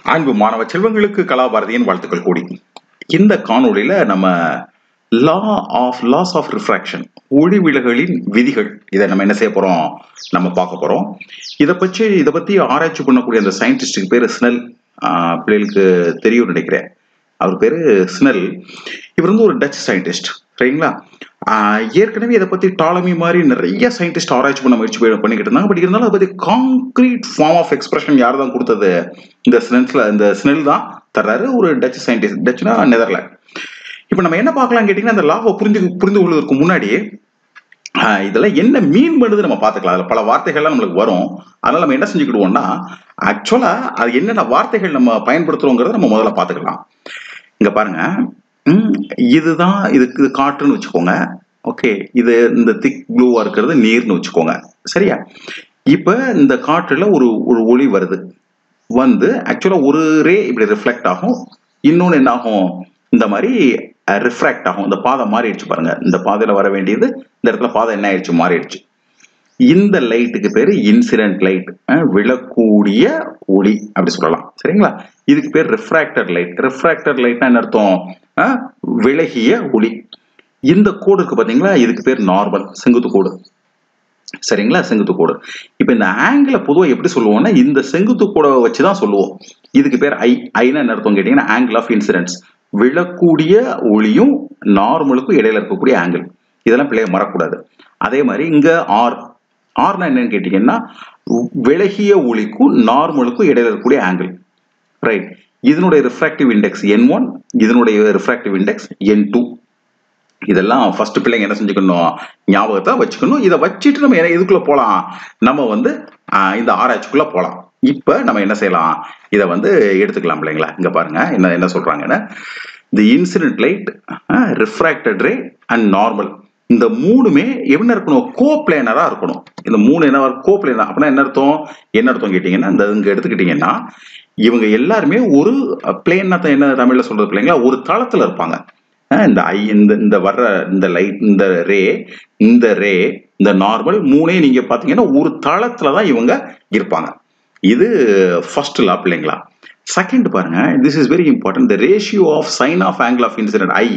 அன்பு மாணவ செல்வங்களுக்கு கலாபாரதியின் வாழ்த்துக்கள் கூடி இந்த காணொளியில நம்ம law of laws of refraction ஒளி விலகலின் விதிகள் இதை நம்ம என்ன செய்ய போறோம் நம்ம பார்க்க போறோம் இதை பற்றி இதை பத்தி ஆராய்ச்சி பண்ணக்கூடிய அந்த சயின்டிஸ்டுக்கு பேரு ஸ்னெல் ஆஹ் பிள்ளைகளுக்கு தெரியும் நினைக்கிறேன் அவர் பேரு ஸ்னெல் இவர் வந்து ஒரு டச் சயின்டிஸ்ட் சரிங்களா ஆஹ் ஏற்கனவே இதை பத்தி டாலமி மாதிரி நிறைய சயின்டிஸ்ட் ஆராய்ச்சி பண்ண முயற்சி பண்ணி- பண்ணிக்கிட்டு இருந்தாங்க பட் இருந்தாலும் அதை பத்தி கான்கிரீட் ஃபார்ம் ஆஃப் எக்ஸ்பிரஷன் யார் தான் கொடுத்தது இந்த ஸ்னெல்ஸ்ல இந்த ஸ்னெல் தான் தர்றாரு ஒரு டச் சயின்டிஸ்ட் டச்னா நெதர்லாண்ட் இப்போ நம்ம என்ன பார்க்கலாம் கேட்டிங்கன்னா அந்த லாவை புரிஞ்சு புரிந்து கொள்வதற்கு முன்னாடி ஆஹ் இதெல்லாம் என்ன மீன் பண்ணுது நம்ம பார்த்துக்கலாம் அதில் பல வார்த்தைகள்லாம் நம்மளுக்கு வரும் அதனால நம்ம என்ன செஞ்சுக்கிடுவோம்னா ஆக்சுவலா அது என்னென்ன வார்த்தைகள் நம்ம பயன்படுத்துறோங்கிறத நம்ம முதல்ல பார்த்துக்கலாம் இங்க பாருங்க ம், இதுதான் இதுக்கு இது காற்றுன்னு வச்சுக்கோங்க ஓகே இது இந்த திக் ப்ளூவா இருக்கிறது நீர்னு வச்சுக்கோங்க சரியா இப்போ இந்த காற்றுல ஒரு ஒரு ஒளி வருது வந்து ஆக்சுவலா ஒரு ரே இப்படி ரிஃப்ளெக்ட் ஆகும் இன்னொன்னு என்ன ஆகும் இந்த மாதிரி ரிஃப்ராக்ட் ஆகும் இந்த பாதை மாறிடுச்சு பாருங்க இந்த பாதையில வர வேண்டியது இந்த இடத்துல பாதை என்ன ஆயிடுச்சு மாறிடுச்சு இந்த லைட்டுக்கு பேரு இன்சிடென்ட் லைட் விழக்கூடிய ஒளி அப்படி சொல்லலாம் சரிங்களா இதுக்கு பேர் ரிஃப்ராக்டர் லைட் ரிஃப்ராக்டர் லைட்னா என்ன அர்த்தம் அஹ், விலகிய ஒளி இந்த கோடு இருக்கு பாத்தீங்களா இதுக்கு பேர் நார்மல் செங்குத்து கோடு சரிங்களா செங்குத்து கோடு இப்போ இந்த ஆங்கிளை பொதுவாக எப்படி சொல்லுவோம்னா இந்த செங்குத்து கோடை வச்சு தான் சொல்லுவோம் இதுக்கு பேர் ஐ ஐனா என்ன அர்த்தம் கேட்டிங்கன்னா ஆங்கிள் ஆஃப் இன்சிடென்ஸ் விழக்கூடிய ஒளியும் நார்மலுக்கும் இடையில இருக்கக்கூடிய ஆங்கிள் இதெல்லாம் பிள்ளைய மறக்கூடாது அதே மாதிரி இங்க ஆர் ஆர்னா என்னன்னு கேட்டிங்கன்னா விலகிய ஒளிக்கும் நார்மலுக்கும் இடையில இருக்கக்கூடிய ஆங்கிள் ரைட் இதனுடைய ரிஃப்ராக்டிவ் இண்டெக்ஸ் என் ஒன் இதனுடைய ரிஃப்ராக்டிவ் இண்டெக்ஸ் என் டூ இதெல்லாம் ஃபர்ஸ்ட் பிள்ளைங்க என்ன செஞ்சுக்கணும் ஞாபகத்தை வச்சுக்கணும் இதை வச்சுட்டு நம்ம என்ன- எதுக்குள்ள போலாம் நம்ம வந்து ஆஹ், இந்த ஆராய்ச்சிக்குள்ள போலாம் இப்ப நம்ம என்ன செய்யலாம் இதை வந்து எடுத்துக்கலாம் பிள்ளைங்களா இங்க பாருங்க என்ன என்ன சொல்றாங்கன்னா the incident light refracted ray and normal இந்த மூணுமே என்ன இருக்கணும் கோ பிளேனரா இருக்கணும் இந்த மூணு என்ன கோ பிளேனர் அப்படின்னா என்ன அர்த்தம் என்ன அர்த்தம் கேட்டீங்கன்னா இந்த இங்க எடுத்துக்கிட்டீங்கன்னா இவங்க எல்லாருமே ஒரு பிளேன் என்ன தமிழ்ல சொல்றது பிள்ளைங்களா ஒரு தளத்துல இருப்பாங்க அஹ் இந்த ஐ இந்த இந்த வர்ற இந்த லைட் இந்த ரே இந்த ரே இந்த நார்மல் மூணே நீங்க பாத்தீங்கன்னா ஒரு தளத்துல தான் இவங்க இருப்பாங்க இது ஃபர்ஸ்ட் லா பிள்ளைங்களா செகண்ட் பாருங்க this is very important the ratio of sine of angle of incident I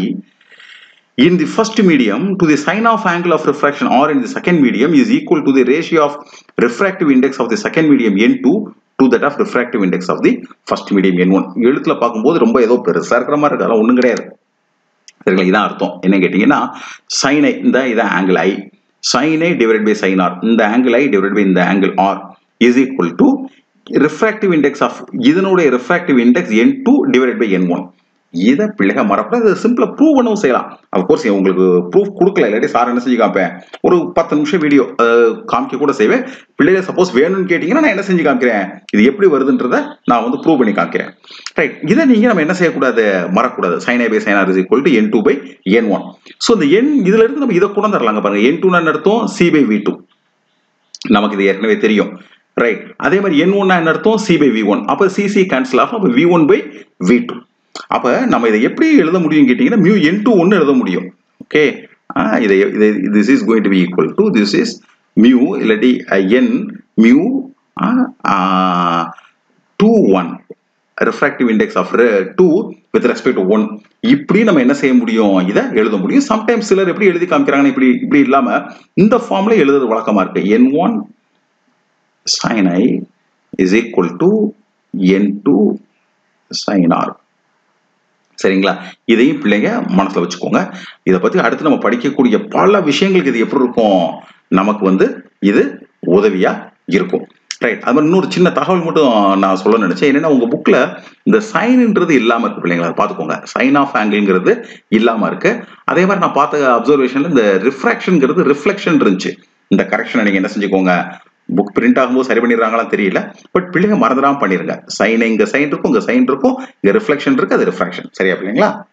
in the first medium to the sine of angle of refraction or in the second medium is equal to the ratio of refractive index of the second medium n2 to that of refractive index of the first medium n1 எழுத்துல பார்க்கும்போது ரொம்ப ஏதோ பெருசா இருக்கிற மாதிரி இருக்கு அதெல்லாம் ஒண்ணும் கிடையாது சரிங்களா இதான் அர்த்தம் என்ன கேட்டீங்கன்னா sin i இந்த இதான் angle I sin i divided by sin r இந்த ஆங்கிள் ஐ divided by இந்த angle r is equal to refractive index of இதனுடைய refractive index n2 divided by n1 இதை பிள்ளைக மறப்பட சிம்பிளா ப்ரூவ் பண்ணவும் செய்யலாம் அப்கோர்ஸ் உங்களுக்கு ப்ரூஃப் கொடுக்கல இல்லாட்டி சார் என்ன செஞ்சு காமிப்பேன் ஒரு பத்து நிமிஷம் வீடியோ காமிக்க கூட செய்வேன் பிள்ளைங்க சப்போஸ் வேணும்னு கேட்டீங்கன்னா நான் என்ன செஞ்சு காமிக்கிறேன் இது எப்படி வருதுன்றத நான் வந்து ப்ரூவ் பண்ணி காமிக்கிறேன் ரைட் இதை நீங்க நம்ம என்ன செய்யக்கூடாது மறக்கூடாது sine I by sine R is equal to n two by n one so இந்த என் இதுல இருந்து நம்ம இதை கூட தரலாங்க பாருங்க என் டூ அர்த்தம் சி பை வி டூ நமக்கு இது ஏற்கனவே தெரியும் ரைட் அதே மாதிரி என் ஒன்னா என்ன அர்த்தம் சி பை வி ஒன் அப்போ சிசி கேன்சல் ஆகும் அப்போ V one by V two அப்போ நம்ம இதை எப்படி எழுத முடியும் கேட்டிங்கன்னா மியூ என் டூ ஒன்று எழுத முடியும் ஓகே இதை இதை this is going to be equal to this is mu இல்லாட்டி n mu two one refractive index of two with respect one இப்படி நம்ம என்ன செய்ய முடியும் இதை எழுத முடியும் சம்டைம்ஸ் சிலர் எப்படி எழுதி காமிக்கிறாங்கன்னா இப்படி இப்படி இல்லாம இந்த ஃபார்ம்ல எழுதுறது வழக்கமா இருக்கு n one sin i is equal to n2 sin r சரிங்களா இதையும் பிள்ளைங்க மனசுல வச்சுக்கோங்க இதை பத்தி அடுத்து நம்ம படிக்கக்கூடிய பல விஷயங்களுக்கு இது எப்படி இருக்கும் நமக்கு வந்து இது உதவியா இருக்கும் ரைட் அது மாதிரி இன்னொரு சின்ன தகவல் மட்டும் நான் சொல்ல நினைச்சேன் என்னன்னா உங்க புக்ல இந்த சைன்ன்றது இல்லாம இருக்கு பிள்ளைங்களா அதை பார்த்துக்கோங்க சைன் ஆஃப் ஆங்கிள்ங்கிறது இல்லாம இருக்கு அதே மாதிரி நான் பார்த்த அப்சர்வேஷன்ல இந்த ரிஃப்ராக்ஷன்ங்கிறது ரிஃப்ளெக்ஷன் இருந்துச்சு இந்த கரெக்ஷனை நீங்க என்ன செஞ்சுக்கோங்க புக் பிரிண்ட் ஆகும்போது சரி பண்ணிடுறாங்களாம் தெரியல பட் பிள்ளைங்க மறந்துடாம பண்ணிருங்க சைன் இங்க சைன் இருக்கும் இங்க சைன் இருக்கும் இங்க ரிஃப்ளெக்ஷன் இருக்கு அது ரிஃப்ராக்ஷன் சரியா பிள்ளைங்களா